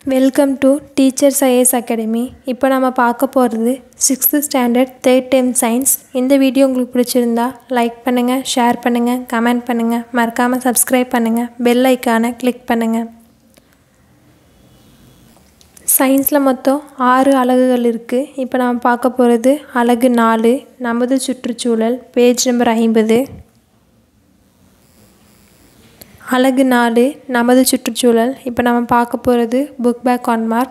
welcome to teachers IAS academy இப்போ நம்ம பார்க்க போகிறது sixth standard third time science இந்த வீடியோ உங்களுக்கு பிடிச்சிருந்தா லைக் பண்ணுங்கள் ஷேர் பண்ணுங்கள் கமெண்ட் பண்ணுங்கள் மறக்காமல் சப்ஸ்கிரைப் பண்ணுங்கள் பெல் ஐக்கானை கிளிக் பண்ணுங்கள் சயின்ஸில் மொத்தம் ஆறு அலகுகள் இருக்குது இப்போ நம்ம பார்க்க போகிறது அலகு நாலு நமது சுற்றுச்சூழல் பேஜ் நம்பர் ஐம்பது அலகு நாலு நமது சுற்றுச்சூழல் இப்போ நம்ம பார்க்க போகிறது book back one mark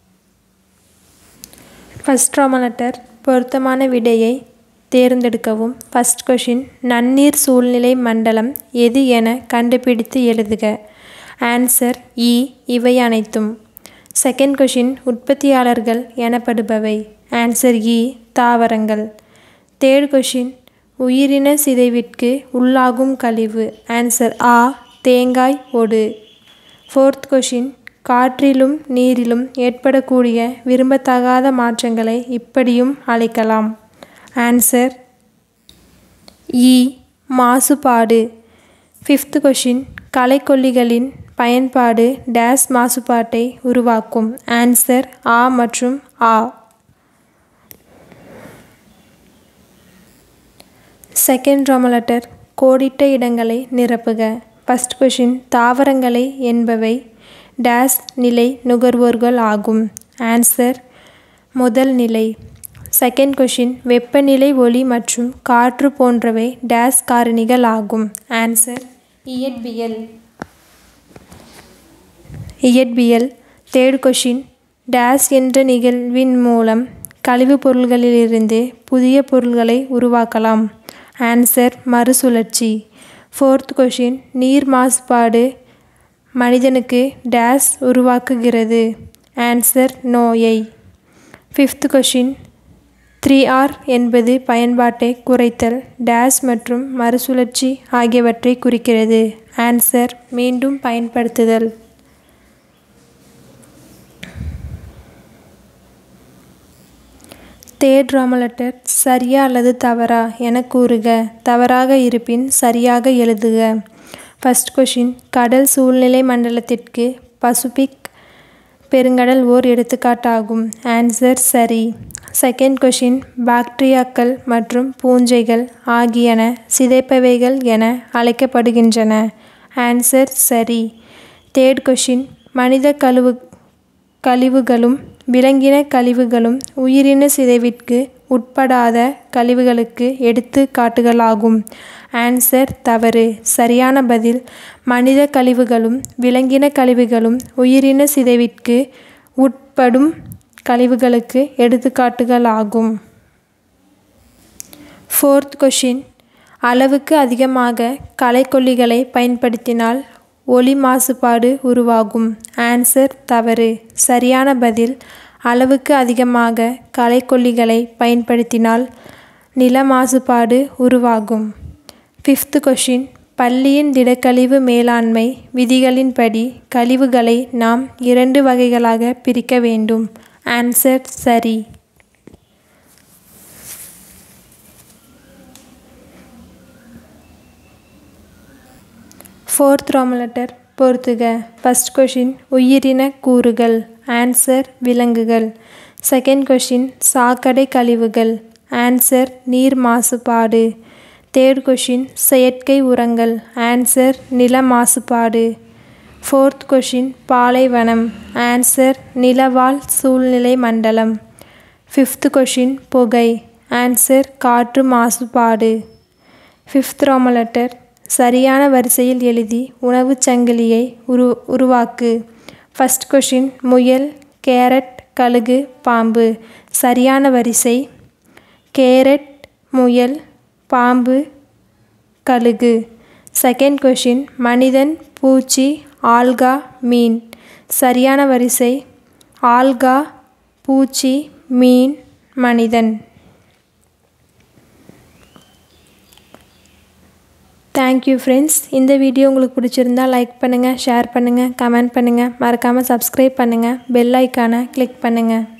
first ரோமலெட்டர் பொருத்தமான விடையை தேர்ந்தெடுக்கவும் ஃபஸ்ட் கொஷின் நன்னீர் சூழ்நிலை மண்டலம் எது என கண்டுபிடித்து எழுதுக ஆன்சர் இ இவை அனைத்தும் செகண்ட் கொஷின் உற்பத்தியாளர்கள் எனப்படுபவை ஆன்சர் இ தாவரங்கள் தேர்ட் கொஷின் உயிரின சிதைவிற்கு உள்ளாகும் கழிவு ஆன்சர் ஆ தேங்காய் ஒடு ஃபோர்த் கொஷின் காற்றிலும் நீரிலும் ஏற்படக்கூடிய விரும்பத்தகாத மாற்றங்களை இப்படியும் அழைக்கலாம் ஆன்சர் இ மாசுபாடு ஃபிஃப்த் கொஷின் களைக்கொல்லிகளின் பயன்பாடு டேஸ் மாசுபாட்டை உருவாக்கும் ஆன்சர் ஆ மற்றும் ஆ செகண்ட் ரோமலெட்டர் கோடிட்ட இடங்களை நிரப்புக ஃபஸ்ட் கொஷின் தாவரங்களை என்பவை டேஸ் நிலை நுகர்வோர்கள் ஆகும் ஆன்சர் முதல் நிலை செகண்ட் கொஷின் வெப்பநிலை ஒளி மற்றும் காற்று போன்றவை டேஸ் காரணிகள் ஆகும் ஆன்சர் இயற்பியல் இயற்பியல் தேர்ட் கொஷின் டேஸ் என்ற நிகழ்வின் மூலம் கழிவுப் பொருள்களிலிருந்து புதிய பொருள்களை உருவாக்கலாம் ஆன்சர் மறுசுழற்சி ஃபோர்த் கொஷின் நீர் மாசுபாடு மனிதனுக்கு டேஸ் உருவாக்குகிறது ஆன்சர் நோயை ஃபிஃப்த் கொஷின் த்ரீ ஆர் என்பது பயன்பாட்டை குறைத்தல் டேஸ் மற்றும் மறுசுழற்சி ஆகியவற்றை குறிக்கிறது ஆன்சர் மீண்டும் பயன்படுத்துதல் தேர்ட் ரோமலெட்டர் சரியா அல்லது தவறா என கூறுக தவறாக இருப்பின் சரியாக எழுதுக ஃபஸ்ட் கொஷின் கடல் சூழ்நிலை மண்டலத்திற்கு பசிபிக் பெருங்கடல் ஓர் எடுத்துக்காட்டாகும் ஆன்சர் சரி செகண்ட் கொஷின் பாக்டீரியாக்கள் மற்றும் பூஞ்சைகள் ஆகியன சிதைப்பவைகள் என அழைக்கப்படுகின்றன ஆன்சர் சரி தேர்ட் கொஷின் மனித கழிவு கழிவுகளும் விலங்கின கழிவுகளும் உயிரின சிதைவிற்கு உட்படாத கழிவுகளுக்கு எடுத்து காட்டுகளாகும் ஆன்சர் தவறு சரியான பதில் மனித கழிவுகளும் விலங்கின கழிவுகளும் உயிரின சிதைவிற்கு உட்படும் கழிவுகளுக்கு எடுத்துக்காட்டுகளாகும் ஃபோர்த் கொஷின் அளவுக்கு அதிகமாக களைக்கொல்லிகளை பயன்படுத்தினால் ஒளி மாசுபாடு உருவாகும் ஆன்சர் தவறு சரியான பதில் அளவுக்கு அதிகமாக களைக்கொல்லிகளை பயன்படுத்தினால் நில மாசுபாடு உருவாகும் ஃபிஃப்த் கொஷின் பள்ளியின் திடக்கழிவு மேலாண்மை விதிகளின்படி கழிவுகளை நாம் இரண்டு வகைகளாக பிரிக்க வேண்டும் ஆன்சர் சரி ஃபோர்த் ரோமலெட்டர் பொறுத்துக ஃபஸ்ட் கொஷின் உயிரின கூறுகள் ஆன்சர் விலங்குகள் செகண்ட் கொஷின் சாக்கடை கழிவுகள் ஆன்சர் நீர் மாசுபாடு தேர்ட் கொஷின் செயற்கை உரங்கள் ஆன்சர் நில மாசுபாடு ஃபோர்த் கொஷின் பாலைவனம் ஆன்சர் நிலவாழ் சூழ்நிலை மண்டலம் ஃபிஃப்த் கொஷின் புகை ஆன்சர் காற்று மாசுபாடு ஃபிஃப்த் ரோமலெட்டர் சரியான வரிசையில் எழுதி உணவுச் சங்கிலியை உரு உருவாக்கு ஃபஸ்ட் கொஷின் முயல் கேரட் கழுகு பாம்பு சரியான வரிசை கேரட் முயல் பாம்பு கழுகு செகண்ட் கொஷின் மனிதன் பூச்சி ஆல்கா மீன் சரியான வரிசை ஆல்கா பூச்சி மீன் மனிதன் தேங்க்யூ ஃப்ரெண்ட்ஸ் இந்த வீடியோ உங்களுக்கு பிடிச்சிருந்தா லைக் பண்ணுங்கள் ஷேர் பண்ணுங்கள் கமெண்ட் பண்ணுங்கள் மறக்காமல் சப்ஸ்கிரைப் பண்ணுங்கள் பெல் ஐக்கானை கிளிக் பண்ணுங்கள்